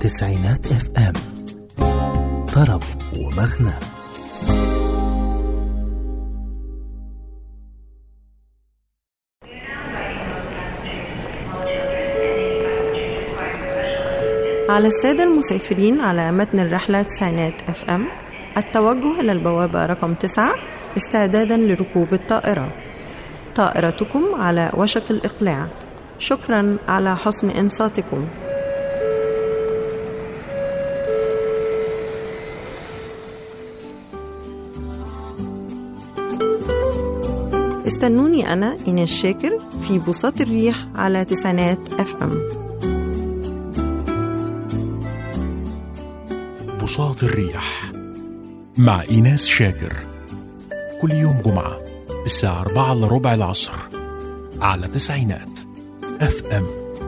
تسعينات اف ام طرب ومغنى على السادة المسافرين على متن الرحلة تسعينات اف ام التوجه إلى البوابة رقم تسعة استعدادا لركوب الطائرة طائرتكم على وشك الإقلاع شكرا على حسن إنصاتكم استنوني أنا إيناس شاكر في بساط الريح على تسعينات اف ام بساط الريح مع إيناس شاكر كل يوم جمعة الساعة 4 إلا ربع العصر على تسعينات اف ام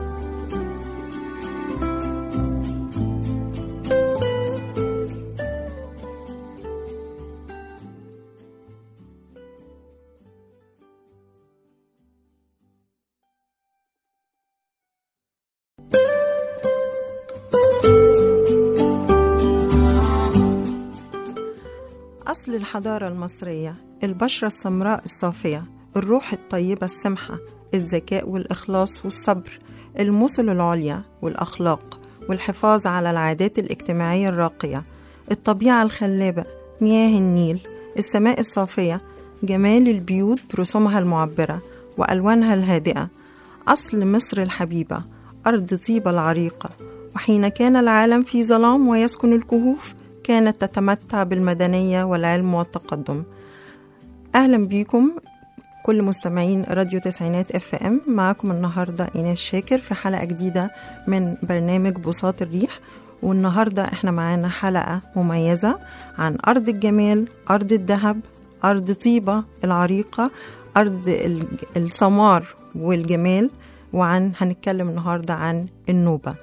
أصل الحضارة المصرية البشرة السمراء الصافية الروح الطيبة السمحة الذكاء والإخلاص والصبر المثل العليا والأخلاق والحفاظ على العادات الاجتماعية الراقية الطبيعة الخلابة مياه النيل السماء الصافية جمال البيوت برسومها المعبرة وألوانها الهادئة أصل مصر الحبيبة أرض طيبة العريقة وحين كان العالم في ظلام ويسكن الكهوف كانت تتمتع بالمدنية والعلم والتقدم أهلا بيكم كل مستمعين راديو تسعينات اف ام معاكم النهاردة إيناس شاكر في حلقة جديدة من برنامج بساط الريح والنهاردة احنا معانا حلقة مميزة عن أرض الجمال أرض الذهب أرض طيبة العريقة أرض الج- السمار والجمال وعن هنتكلم النهاردة عن النوبة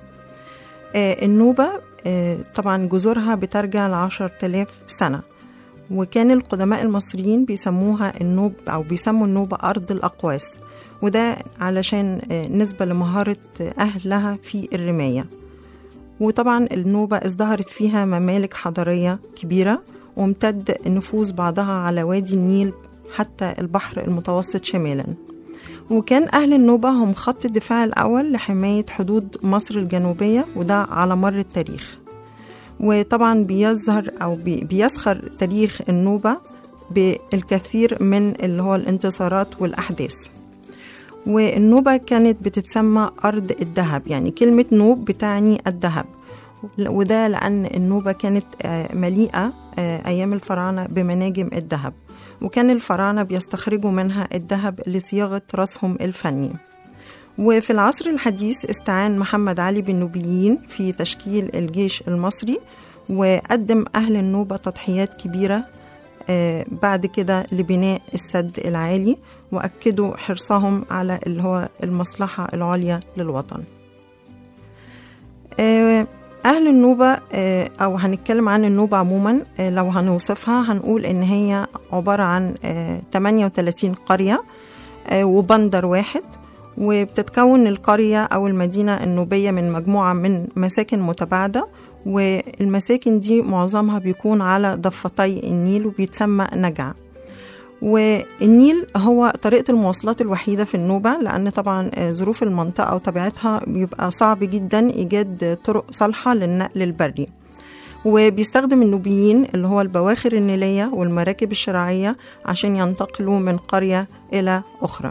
آه، النوبة آه، طبعا جذورها بترجع لعشر تلاف سنة وكان القدماء المصريين بيسموها النوب أو بيسموا النوبة أرض الأقواس وده علشان آه، نسبة لمهارة أهلها في الرماية وطبعا النوبة ازدهرت فيها ممالك حضارية كبيرة وامتد نفوذ بعضها على وادي النيل حتى البحر المتوسط شمالا وكان أهل النوبة هم خط الدفاع الأول لحماية حدود مصر الجنوبية وده على مر التاريخ وطبعا بيظهر أو بي- بيسخر تاريخ النوبة بالكثير من اللي هو الانتصارات والأحداث والنوبة كانت بتتسمى أرض الذهب يعني كلمة نوب بتعني الذهب وده لأن النوبة كانت آه، مليئة آه، أيام الفراعنة بمناجم الذهب وكان الفراعنة بيستخرجوا منها الذهب لصياغة رأسهم الفني وفي العصر الحديث استعان محمد علي بالنوبيين في تشكيل الجيش المصري وقدم أهل النوبة تضحيات كبيرة آه، بعد كده لبناء السد العالي وأكدوا حرصهم على اللي هو المصلحة العليا للوطن آه، أهل النوبة آه، أو هنتكلم عن النوبة عموما آه، لو هنوصفها هنقول إن هي عبارة عن آه، 38 قرية آه، وبندر واحد وبتتكون القرية أو المدينة النوبية من مجموعة من مساكن متباعدة والمساكن دي معظمها بيكون على ضفتي النيل وبيتسمى نجع والنيل هو طريقة المواصلات الوحيدة في النوبة لأن طبعا آه، ظروف المنطقة وطبيعتها بيبقى صعب جدا إيجاد طرق صالحة للنقل البري وبيستخدم النوبيين اللي هو البواخر النيلية والمراكب الشراعية عشان ينتقلوا من قرية إلى أخرى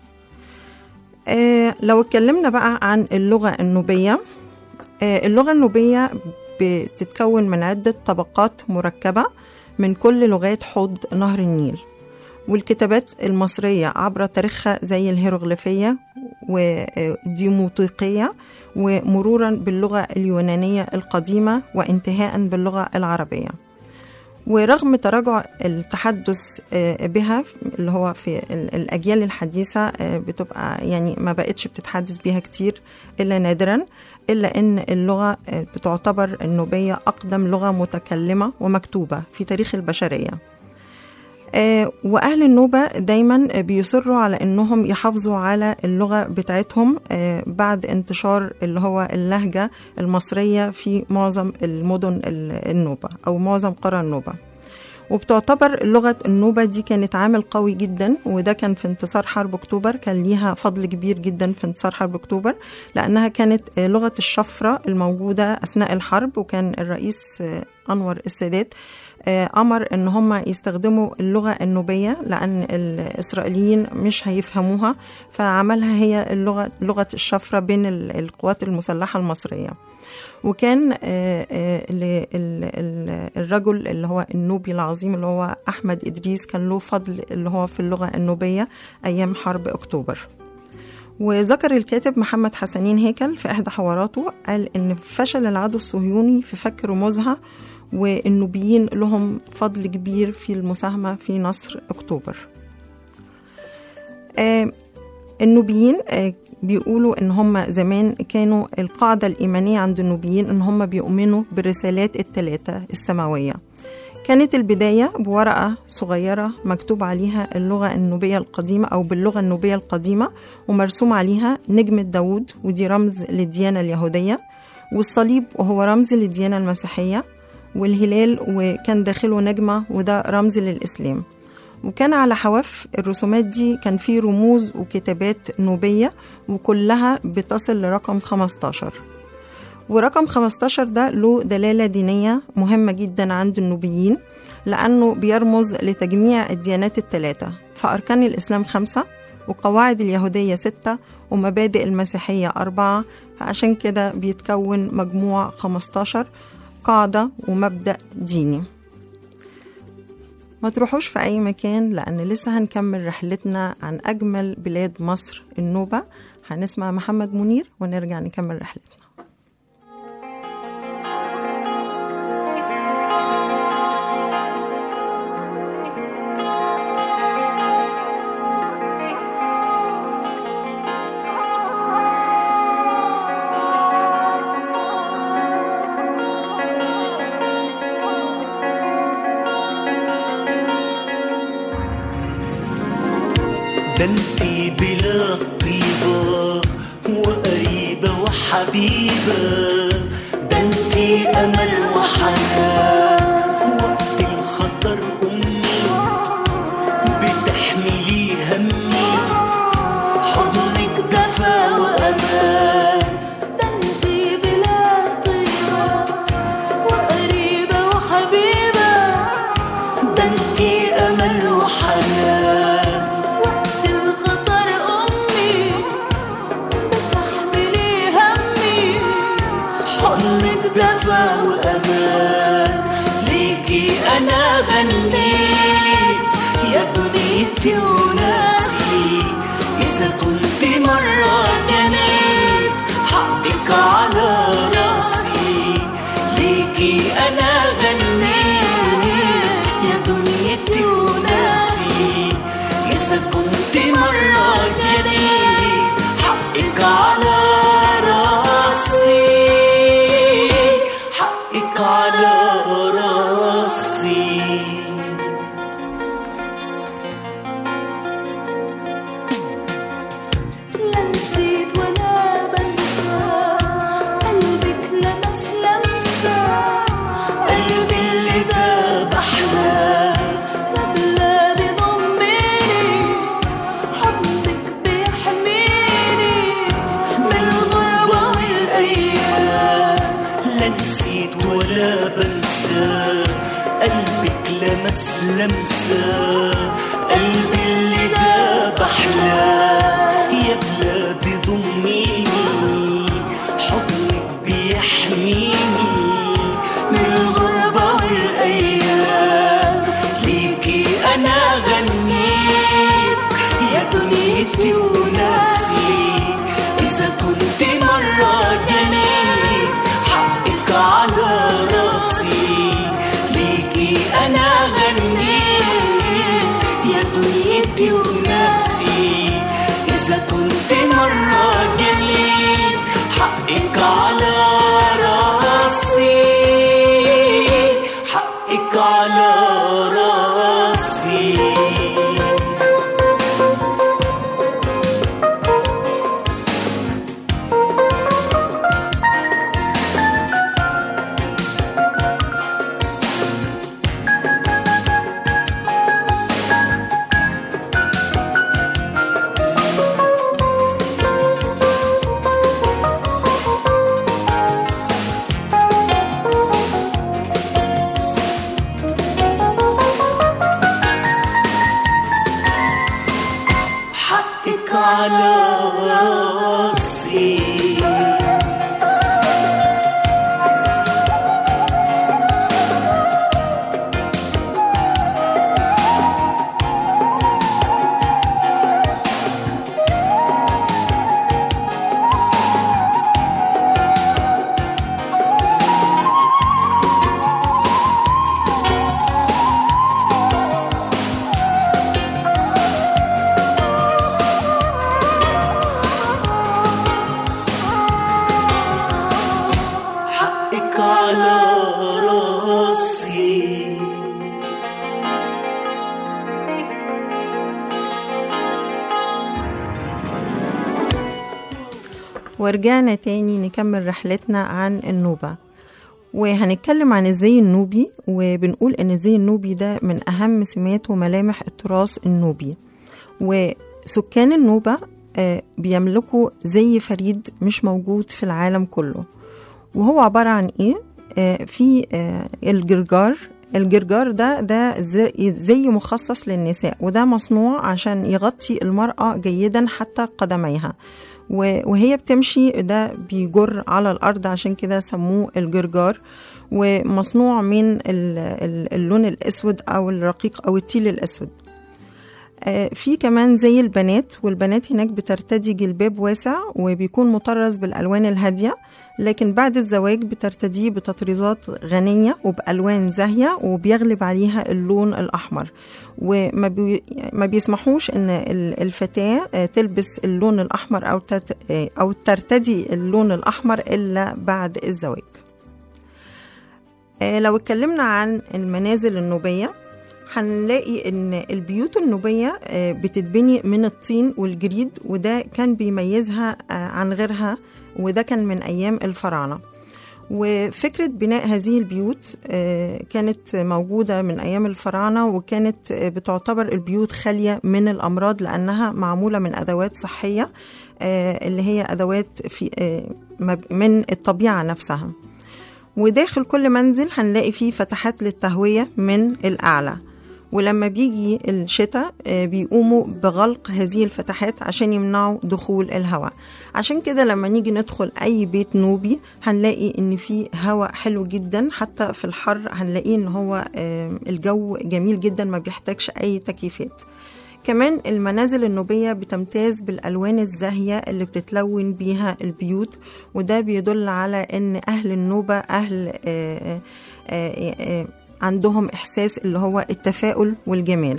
آه، لو اتكلمنا بقى عن اللغة النوبية آه، اللغة النوبية بتتكون من عدة طبقات مركبة من كل لغات حوض نهر النيل والكتابات المصرية عبر تاريخها زي الهيروغليفية والديموطيقية ومرورا باللغة اليونانية القديمة وانتهاء باللغة العربية ورغم تراجع التحدث آه، بها اللي هو في ال- الأجيال الحديثة آه، بتبقى يعني ما بقتش بتتحدث بيها كتير إلا نادرا إلا أن اللغة آه، بتعتبر النوبية أقدم لغة متكلمة ومكتوبة في تاريخ البشرية آه، وأهل النوبة دايما بيصروا على أنهم يحافظوا على اللغة بتاعتهم آه، بعد انتشار اللي هو اللهجة المصرية في معظم المدن ال- النوبة أو معظم قرى النوبة وبتعتبر لغة النوبة دي كانت عامل قوي جدا وده كان في انتصار حرب أكتوبر كان ليها فضل كبير جدا في انتصار حرب أكتوبر لأنها كانت آه، لغة الشفرة الموجودة أثناء الحرب وكان الرئيس آه، أنور السادات آه، أمر إن هم يستخدموا اللغة النوبية لأن الإسرائيليين مش هيفهموها فعملها هي اللغة لغة الشفرة بين ال- القوات المسلحة المصرية وكان آه، آه، ل- ال- ال- الرجل اللي هو النوبي العظيم اللي هو أحمد إدريس كان له فضل اللي هو في اللغة النوبية أيام حرب أكتوبر وذكر الكاتب محمد حسنين هيكل في إحدى حواراته قال إن فشل العدو الصهيوني في فك رموزها والنوبيين لهم فضل كبير في المساهمة في نصر أكتوبر آه، النوبيين آه، بيقولوا ان هم زمان كانوا القاعدة الإيمانية عند النوبيين ان هم بيؤمنوا بالرسالات الثلاثة السماوية كانت البداية بورقة صغيرة مكتوب عليها اللغة النوبية القديمة أو باللغة النوبية القديمة ومرسوم عليها نجمة داوود ودي رمز للديانة اليهودية والصليب وهو رمز للديانة المسيحية والهلال وكان داخله نجمة وده رمز للإسلام وكان على حواف الرسومات دي كان في رموز وكتابات نوبية وكلها بتصل لرقم 15 ورقم 15 ده له دلالة دينية مهمة جدا عند النوبيين لأنه بيرمز لتجميع الديانات الثلاثة فأركان الإسلام خمسة وقواعد اليهودية ستة ومبادئ المسيحية أربعة فعشان كده بيتكون مجموع 15 قاعدة ومبدأ ديني ما تروحوش في أي مكان لأن لسه هنكمل رحلتنا عن أجمل بلاد مصر النوبة هنسمع محمد منير ونرجع نكمل رحلتنا ده انتي بلا طيبة وقريبة وحبيبة ده انتي أمل وحنان وقت الخطر أمي بتحملي همي حضنك دفا وأمان ده انتي بلا طيبة وقريبة وحبيبة ده انتي أمل وحنان وقت الخطر أمي بتحملي همي حضنك دفا وأمان ليكي أنا غنيت يا دنيتي وناسي إذا كنت مرة جنيت حقك على راسي ليكي أنا غنيت يا دنيتي وناسي إذا كنت مرة جنيت حقك على راسي حقك على راسي لا نسيت ولا بنسى قلبك لمس لمسة قلبي اللي داب أحلام يا بلادي ضميني حضنك بيحميني من الغربة والأيام لا نسيت ولا بنسى قلبك لمس لمسة قلبي اللي داب أحلام يا بلادي ضميني حضنك بيحميني من الغربة والأيام ليكي أنا غنيت يا دنيتي وناسي إذا كنت مرة جنيت حقك على راسي ليكي أنا غنيت يا دنيتي وناسي على راسي ورجعنا تاني نكمل رحلتنا عن النوبة وهنتكلم عن الزي النوبي وبنقول ان الزي النوبي ده من اهم سمات وملامح التراث النوبي وسكان النوبة آه، بيملكوا زي فريد مش موجود في العالم كله وهو عبارة عن ايه آه، في آه، الجرجار الجرجار ده ده زي- زي مخصص للنساء وده مصنوع عشان يغطي المرأة جيدا حتى قدميها و- وهي بتمشي ده بيجر على الأرض عشان كده سموه الجرجار ومصنوع من ال- ال- اللون الأسود أو الرقيق أو التيل الأسود آه، في كمان زي البنات والبنات هناك بترتدي جلباب واسع وبيكون مطرز بالألوان الهادية لكن بعد الزواج بترتديه بتطريزات غنية وبألوان زاهية وبيغلب عليها اللون الأحمر وما بي ما بيسمحوش ان ال- الفتاة آه، تلبس اللون الأحمر أو تت آه، أو ترتدي اللون الأحمر إلا بعد الزواج آه، لو اتكلمنا عن المنازل النوبية هنلاقي ان البيوت النوبية آه، بتتبني من الطين والجريد وده كان بيميزها آه، عن غيرها وده كان من ايام الفراعنة وفكرة بناء هذه البيوت آه، كانت موجودة من أيام الفراعنة وكانت آه، بتعتبر البيوت خالية من الأمراض لأنها معمولة من أدوات صحية آه، اللي هي أدوات في آه، مب- من الطبيعة نفسها وداخل كل منزل هنلاقي فيه فتحات للتهوية من الأعلى ولما بيجي الشتاء آه، بيقوموا بغلق هذه الفتحات عشان يمنعوا دخول الهواء عشان كده لما نيجي ندخل أي بيت نوبي هنلاقي إن فيه هواء حلو جدا حتى في الحر هنلاقيه إن هو آه، الجو جميل جدا ما بيحتاجش أي تكييفات كمان المنازل النوبية بتمتاز بالألوان الزاهية اللي بتتلون بيها البيوت وده بيدل على أن أهل النوبة أهل آه، آه، آه، عندهم إحساس اللي هو التفاؤل والجمال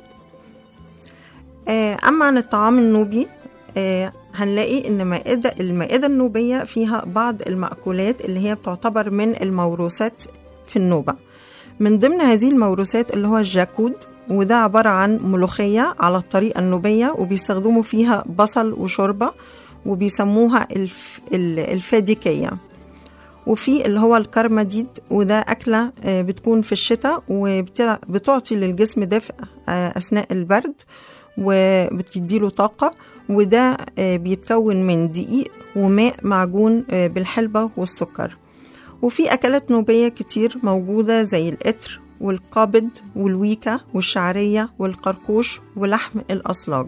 آه، أما عن الطعام النوبي آه، هنلاقي ان مائدة المائدة النوبية فيها بعض المأكولات اللي هي بتعتبر من الموروثات في النوبة من ضمن هذه الموروثات اللي هو الجاكود وده عبارة عن ملوخية على الطريقة النوبية وبيستخدموا فيها بصل وشوربة وبيسموها الف... ال- الفاديكية وفي اللي هو الكرمديد وده أكلة آه، بتكون في الشتاء وبتعطي للجسم دفء آه، أثناء البرد وبتديله طاقة وده آه، بيتكون من دقيق وماء معجون آه، بالحلبة والسكر وفي أكلات نوبية كتير موجودة زي القطر والقابض والويكا والشعرية والقرقوش ولحم الأصلاج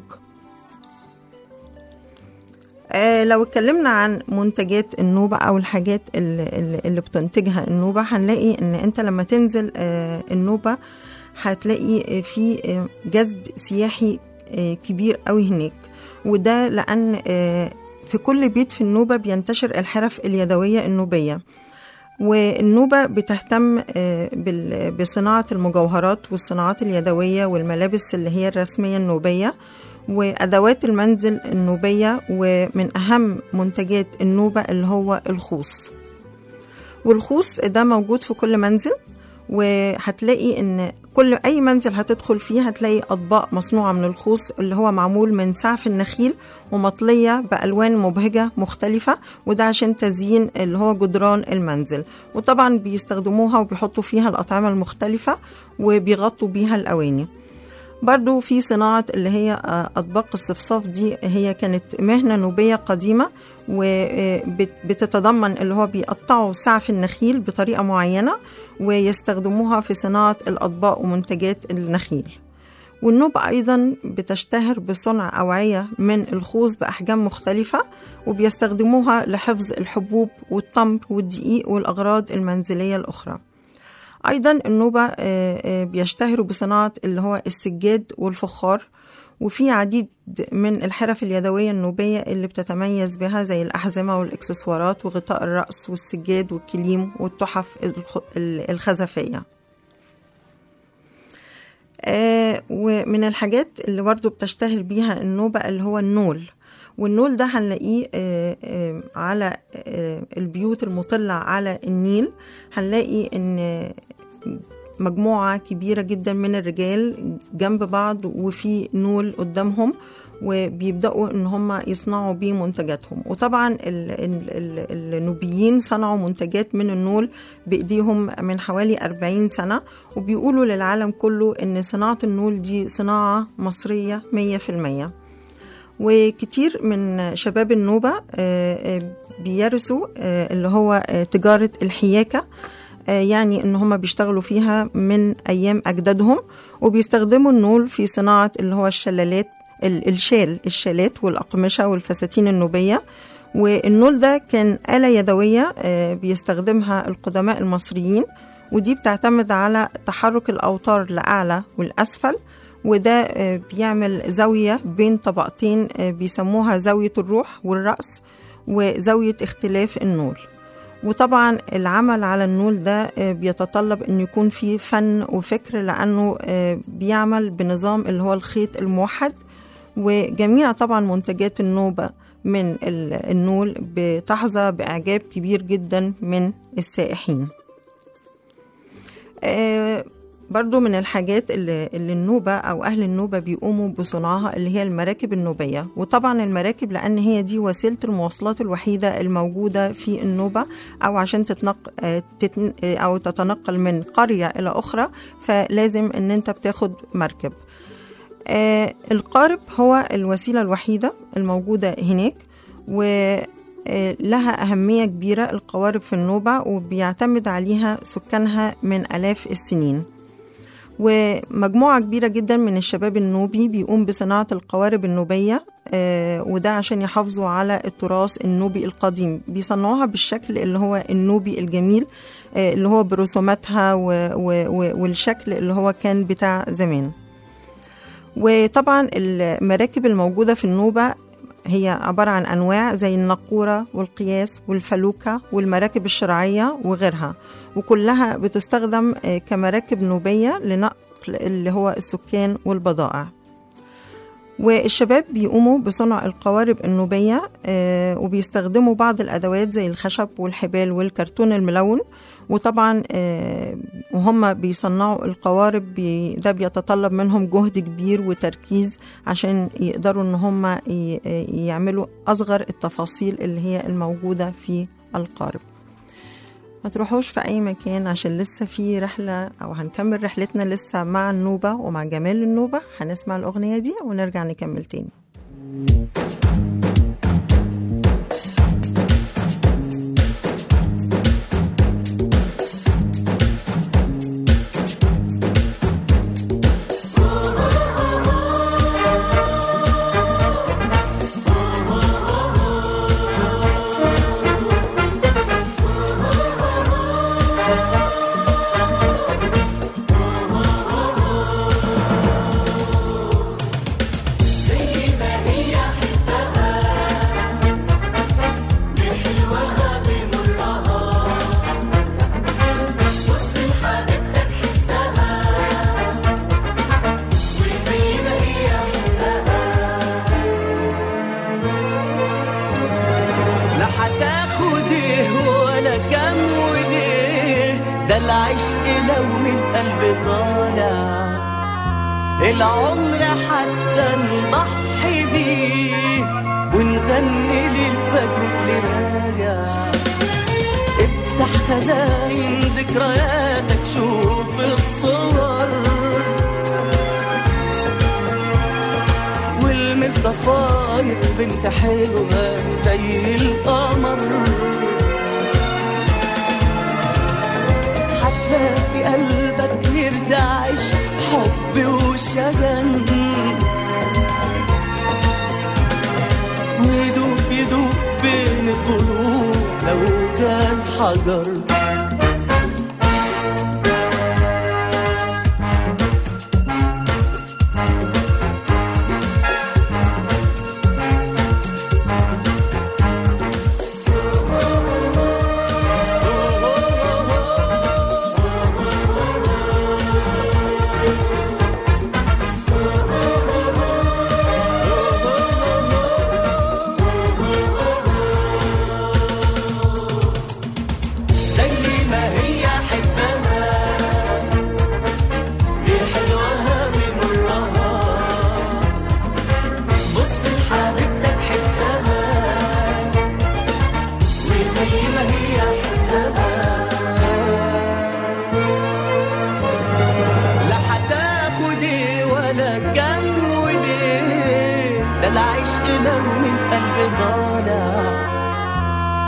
آه لو اتكلمنا عن منتجات النوبة أو الحاجات اللي, اللي- اللي بتنتجها النوبة هنلاقي إن أنت لما تنزل آه النوبة هتلاقي آه، في آه، جذب سياحي آه، كبير قوي هناك وده لأن آه، في كل بيت في النوبة بينتشر الحرف اليدوية النوبية والنوبة بتهتم آه، بال- بصناعة المجوهرات والصناعات اليدوية والملابس اللي هي الرسمية النوبية وأدوات المنزل النوبية ومن أهم منتجات النوبة اللي هو الخوص والخوص ده موجود في كل منزل وهتلاقي ان كل اي منزل هتدخل فيه هتلاقي اطباق مصنوعه من الخوص اللي هو معمول من سعف النخيل ومطليه بالوان مبهجه مختلفه وده عشان تزيين اللي هو جدران المنزل وطبعا بيستخدموها وبيحطوا فيها الاطعمه المختلفه وبيغطوا بيها الاواني برضو في صناعة اللي هي آه، أطباق الصفصاف دي هي كانت مهنة نوبية قديمة وبتتضمن اللي هو بيقطعوا سعف النخيل بطريقة معينة ويستخدموها في صناعة الأطباق ومنتجات النخيل والنوبة أيضا بتشتهر بصنع أوعية من الخوص بأحجام مختلفة وبيستخدموها لحفظ الحبوب والتمر والدقيق والأغراض المنزلية الأخرى أيضا النوبة آه، آه، بيشتهروا بصناعة اللي هو السجاد والفخار وفي عديد من الحرف اليدوية النوبية اللي بتتميز بها زي الأحزمة والإكسسوارات وغطاء الرأس والسجاد والكليم والتحف الخ- الخزفية آه، ومن الحاجات اللي برضو بتشتهر بيها النوبة اللي هو النول والنول ده هنلاقيه آه، آه، على آه، البيوت المطلة على النيل هنلاقي ان مجموعة كبيرة جدا من الرجال جنب بعض وفي نول قدامهم وبيبدأوا إن هم يصنعوا بيه منتجاتهم وطبعا ال- ال- ال- النوبيين صنعوا منتجات من النول بإيديهم من حوالي 40 سنة وبيقولوا للعالم كله إن صناعة النول دي صناعة مصرية 100% وكتير من شباب النوبة آه، آه، بيرثوا آه، اللي هو آه، تجارة الحياكة آه، يعني ان هم بيشتغلوا فيها من ايام اجدادهم وبيستخدموا النول في صناعه اللي هو الشلالات ال- الشال الشالات والاقمشه والفساتين النوبيه والنول ده كان آلة يدوية آه، بيستخدمها القدماء المصريين ودي بتعتمد على تحرك الأوتار لأعلى والأسفل وده آه، بيعمل زاوية بين طبقتين آه، بيسموها زاوية الروح والرأس وزاوية اختلاف النول وطبعا العمل على النول ده آه، بيتطلب ان يكون فيه فن وفكر لانه آه، بيعمل بنظام اللي هو الخيط الموحد وجميع طبعا منتجات النوبة من ال- النول بتحظى بإعجاب كبير جدا من السائحين آه، برضو من الحاجات اللي, اللي النوبة أو أهل النوبة بيقوموا بصنعها اللي هي المراكب النوبية وطبعا المراكب لأن هي دي وسيلة المواصلات الوحيدة الموجودة في النوبة أو عشان تتنق... آه، تتن... آه، أو تتنقل من قرية إلى أخرى فلازم أن أنت بتاخد مركب آه، القارب هو الوسيلة الوحيدة الموجودة هناك ولها أهمية كبيرة القوارب في النوبة وبيعتمد عليها سكانها من آلاف السنين ومجموعة كبيرة جدا من الشباب النوبي بيقوم بصناعة القوارب النوبية آه، وده عشان يحافظوا على التراث النوبي القديم بيصنعوها بالشكل اللي هو النوبي الجميل آه، اللي هو برسوماتها و- و- و- والشكل اللي هو كان بتاع زمان وطبعا المراكب الموجودة في النوبة هي عبارة عن أنواع زي النقورة والقياس والفلوكة والمراكب الشرعية وغيرها وكلها بتستخدم آه، كمراكب نوبية لنقل اللي هو السكان والبضائع والشباب بيقوموا بصنع القوارب النوبية آه، وبيستخدموا بعض الأدوات زي الخشب والحبال والكرتون الملون وطبعا آه، وهم بيصنعوا القوارب بي ده بيتطلب منهم جهد كبير وتركيز عشان يقدروا ان هم ي- يعملوا اصغر التفاصيل اللي هي الموجودة في القارب ما تروحوش في اي مكان عشان لسه في رحلة او هنكمل رحلتنا لسه مع النوبة ومع جمال النوبة هنسمع الاغنية دي ونرجع نكمل تاني لا هتاخد ايه ولا كام وليه ده العشق لو من قلب طالع العمر حتى نضحي بيه ونغني للفجر اللي راجع افتح خزاين ذكرياتك شوف الصور والمس ضفاير بنت حلوة زي القمر هتلاقي قلبك يرتعش حب وشجن ويدوب يدوب بين الضلوع لو كان حجر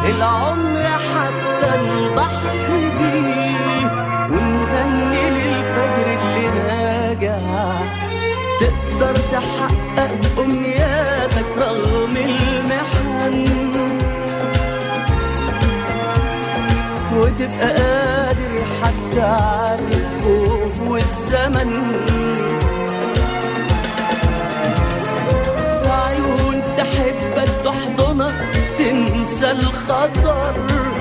العمر حتى نضحي بيه ونغني للفجر اللي راجع تقدر تحقق أمنياتك رغم المحن وتبقى قادر حتى على الخوف والزمن في عيون تحبك تحضنك تنسى الخطر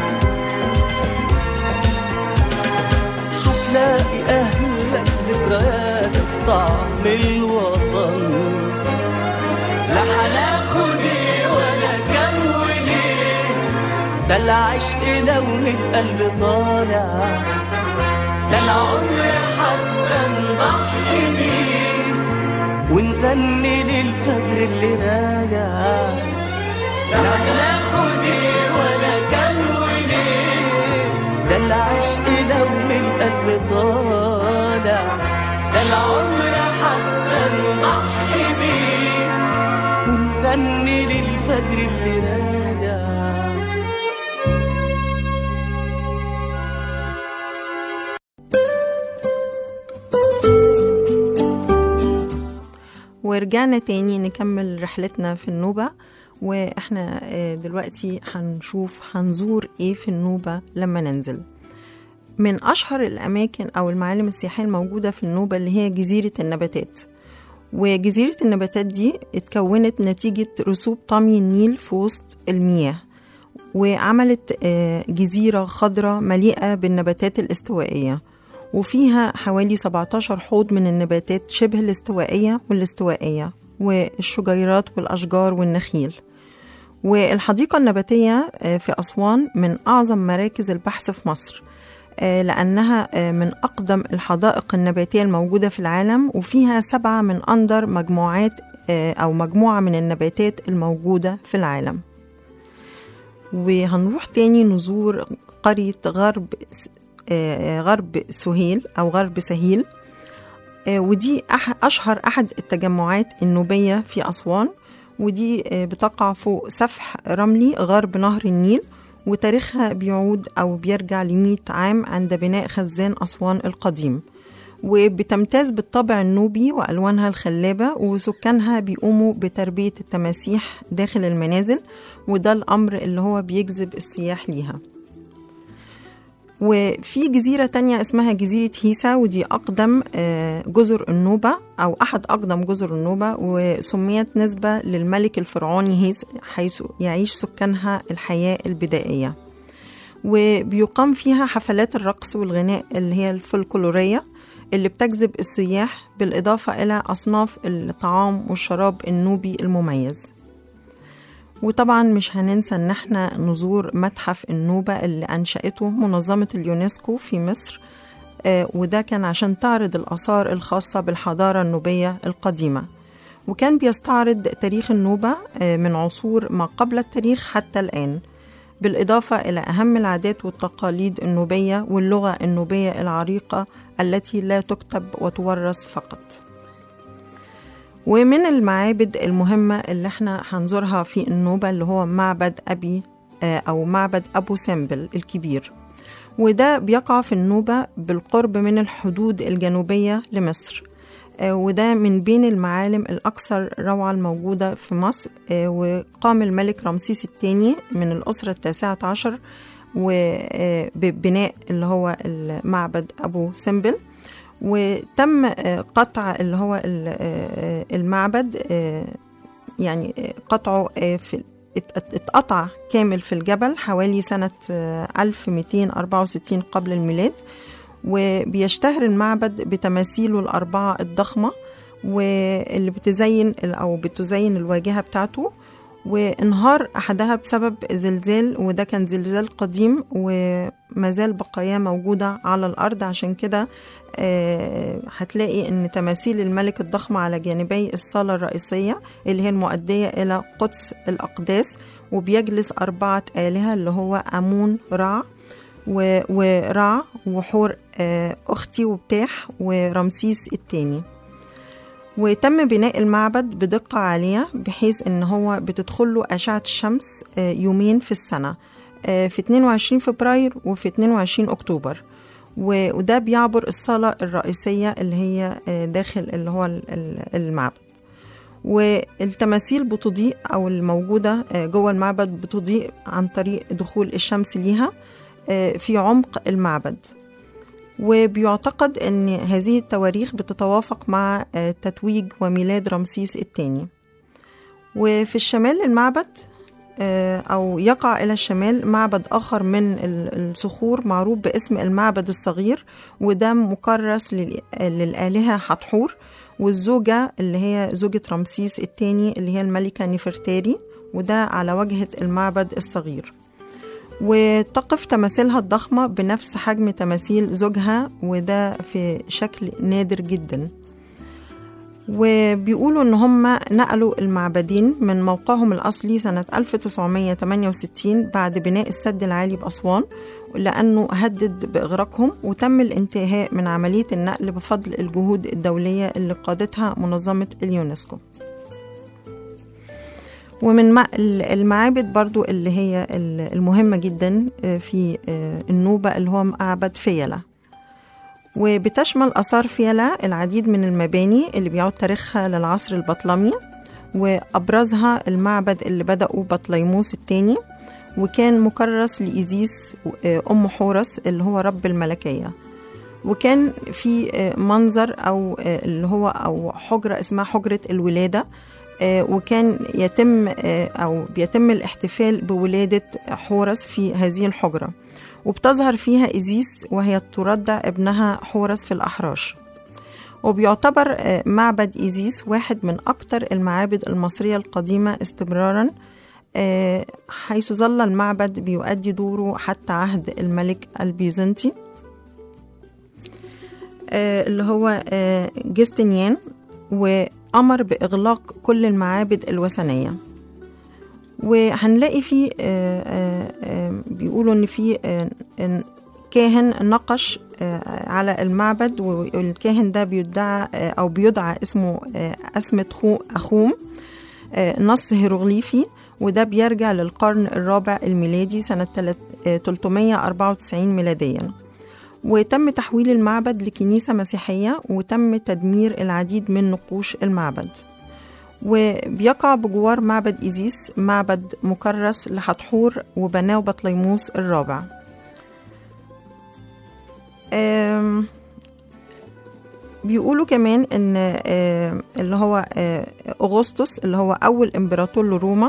هتلاقي أهلك ذكرياتك طعم الوطن لا هناخد ايه ولا كم وليه ده العشق لو من القلب طالع ده العمر حتى نضحي بيه ونغني للفجر اللي راجع لا هناخد ايه ولا كم وليه ده العشق لو من القلب طالع ده العمر حتى نضحي بيه ونغني للفجر اللي راجع ورجعنا تاني نكمل رحلتنا في النوبة واحنا آه، دلوقتي هنشوف هنزور ايه في النوبة لما ننزل من أشهر الأماكن أو المعالم السياحية الموجودة في النوبة اللي هي جزيرة النباتات وجزيرة النباتات دي اتكونت نتيجة رسوب طمي النيل في وسط المياه وعملت آه، جزيرة خضراء مليئة بالنباتات الاستوائية وفيها حوالي 17 حوض من النباتات شبه الاستوائية والاستوائية والشجيرات والأشجار والنخيل والحديقة النباتية آه، في أسوان من أعظم مراكز البحث في مصر آه، لأنها آه، من أقدم الحدائق النباتية الموجودة في العالم وفيها سبعة من أندر مجموعات آه، أو مجموعة من النباتات الموجودة في العالم وهنروح تاني نزور قرية غرب س- آه، غرب سهيل أو غرب سهيل آه، ودي أح- أشهر أحد التجمعات النوبية في أسوان ودي آه، بتقع فوق سفح رملي غرب نهر النيل وتاريخها بيعود أو بيرجع لمئة عام عند بناء خزان أسوان القديم وبتمتاز بالطابع النوبي وألوانها الخلابة وسكانها بيقوموا بتربية التماسيح داخل المنازل وده الأمر اللي هو بيجذب السياح ليها وفي جزيرة تانية اسمها جزيرة هيسا ودي أقدم آه، جزر النوبة أو أحد أقدم جزر النوبة وسميت نسبة للملك الفرعوني هيس حيث يعيش سكانها الحياة البدائية وبيقام فيها حفلات الرقص والغناء اللي هي الفلكلورية اللي بتجذب السياح بالإضافة إلى أصناف الطعام والشراب النوبي المميز وطبعا مش هننسى ان احنا نزور متحف النوبة اللي انشأته منظمة اليونسكو في مصر آه، وده كان عشان تعرض الآثار الخاصة بالحضارة النوبية القديمة وكان بيستعرض تاريخ النوبة آه، من عصور ما قبل التاريخ حتى الآن بالإضافة إلى أهم العادات والتقاليد النوبية واللغة النوبية العريقة التي لا تكتب وتورث فقط ومن المعابد المهمة اللي احنا هنزورها في النوبة اللي هو معبد أبي آه، أو معبد أبو سمبل الكبير وده بيقع في النوبة بالقرب من الحدود الجنوبية لمصر آه، وده من بين المعالم الأكثر روعة الموجودة في مصر آه، وقام الملك رمسيس الثاني من الأسرة التاسعة عشر وببناء اللي هو المعبد أبو سمبل وتم آه، قطع اللي هو ال- آه، المعبد آه، يعني آه، قطعه آه، في ات- ات- اتقطع كامل في الجبل حوالي سنة آه، 1264 قبل الميلاد وبيشتهر المعبد بتماثيله الأربعة الضخمة واللي بتزين أو بتزين الواجهة بتاعته وانهار أحدها بسبب زلزال وده كان زلزال قديم وما زال بقاياه موجودة على الأرض عشان كده آه، هتلاقي ان تماثيل الملك الضخمة على جانبي الصالة الرئيسية اللي هي المؤدية إلى قدس الأقداس وبيجلس أربعة آلهة اللي هو أمون رع و- ورع وحور آه، أختي وبتاح ورمسيس الثاني وتم بناء المعبد بدقة عالية بحيث ان هو بتدخله أشعة الشمس آه، يومين في السنة آه، في 22 فبراير وفي 22 أكتوبر و- وده بيعبر الصالة الرئيسية اللي هي آه، داخل اللي هو ال- ال- المعبد والتماثيل بتضيء أو الموجودة آه، جوه المعبد بتضيء عن طريق دخول الشمس ليها آه، في عمق المعبد وبيعتقد أن هذه التواريخ بتتوافق مع آه، تتويج وميلاد رمسيس الثاني وفي الشمال المعبد آه، أو يقع إلى الشمال معبد آخر من ال- الصخور معروف باسم المعبد الصغير وده مكرس لل- للآلهة حتحور والزوجة اللي هي زوجة رمسيس الثاني اللي هي الملكة نفرتاري وده على واجهة المعبد الصغير وتقف تماثيلها الضخمة بنفس حجم تماثيل زوجها وده في شكل نادر جدا وبيقولوا ان هم نقلوا المعبدين من موقعهم الاصلي سنة 1968 بعد بناء السد العالي بأسوان لأنه هدد بإغراقهم وتم الانتهاء من عملية النقل بفضل الجهود الدولية اللي قادتها منظمة اليونسكو ومن مع- المعابد برضو اللي هي المهمة جدا في النوبة اللي هو معبد فيلة وبتشمل آثار فيلة العديد من المباني اللي بيعود تاريخها للعصر البطلمي وأبرزها المعبد اللي بدأوا بطليموس الثاني وكان مكرس لإيزيس أم حورس اللي هو رب الملكية وكان في منظر أو اللي هو أو حجرة اسمها حجرة الولادة وكان يتم أو بيتم الاحتفال بولادة حورس في هذه الحجرة وبتظهر فيها إيزيس وهي تردع ابنها حورس في الأحراش وبيعتبر معبد إيزيس واحد من أكثر المعابد المصرية القديمة استمرارا حيث ظل المعبد بيؤدي دوره حتى عهد الملك البيزنطي اللي هو جستنيان وأمر بإغلاق كل المعابد الوثنية وهنلاقي في بيقولوا ان في كاهن نقش على المعبد والكاهن ده بيدعى او بيدعى اسمه اسمة اخوم نص هيروغليفي وده بيرجع للقرن الرابع الميلادي سنة 394 ميلاديا وتم تحويل المعبد لكنيسة مسيحية وتم تدمير العديد من نقوش المعبد وبيقع بجوار معبد إيزيس معبد مكرس لحتحور وبناه بطليموس الرابع بيقولوا كمان ان اللي هو اغسطس اللي هو اول امبراطور لروما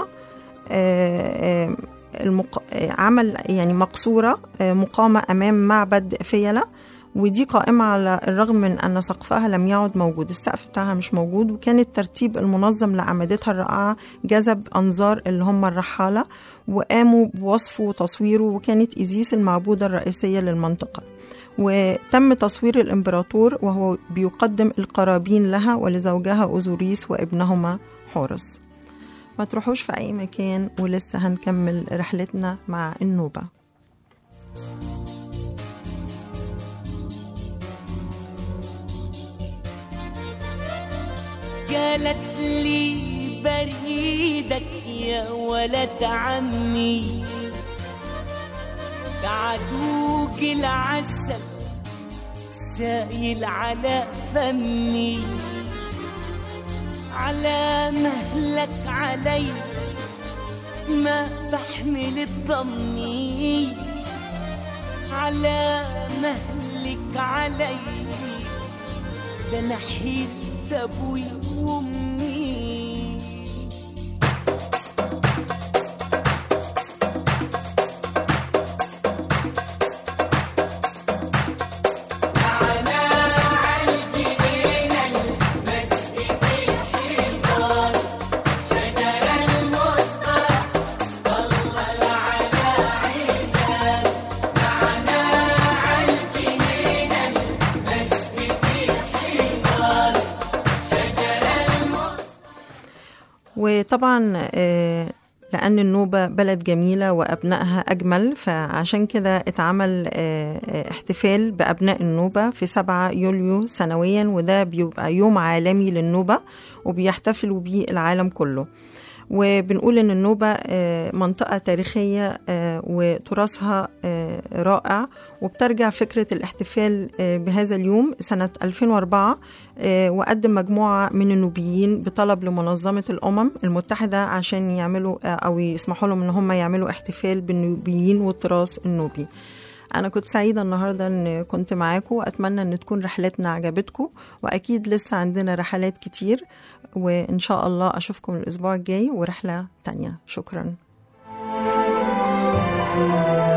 المق... عمل يعني مقصوره مقامه امام معبد فيلة ودي قائمة على الرغم من أن سقفها لم يعد موجود السقف بتاعها مش موجود وكان الترتيب المنظم لأعمدتها الرائعة جذب أنظار اللي هم الرحالة وقاموا بوصفه وتصويره وكانت إيزيس المعبودة الرئيسية للمنطقة وتم تصوير الإمبراطور وهو بيقدم القرابين لها ولزوجها أوزوريس وابنهما حورس ما تروحوش في أي مكان ولسه هنكمل رحلتنا مع النوبة قالت لي بريدك يا ولد عمي بعدوك العسل سايل على فمي على مهلك علي ما بحمل الضمي على مهلك علي ده نحيت ابوي وامي وطبعا لأن النوبة بلد جميلة وأبنائها أجمل فعشان كده اتعمل احتفال بأبناء النوبة في 7 يوليو سنويا وده بيبقى يوم عالمي للنوبة وبيحتفلوا بيه العالم كله وبنقول ان النوبه آه، منطقه تاريخيه آه، وتراثها آه، رائع وبترجع فكره الاحتفال آه، بهذا اليوم سنه 2004 آه، وقدم مجموعه من النوبيين بطلب لمنظمه الامم المتحده عشان يعملوا آه، او يسمحوا لهم ان هم يعملوا احتفال بالنوبيين والتراث النوبي أنا كنت سعيدة النهاردة إن كنت معاكم وأتمنى إن تكون رحلتنا عجبتكم وأكيد لسه عندنا رحلات كتير وإن شاء الله أشوفكم الأسبوع الجاي ورحلة تانية شكراً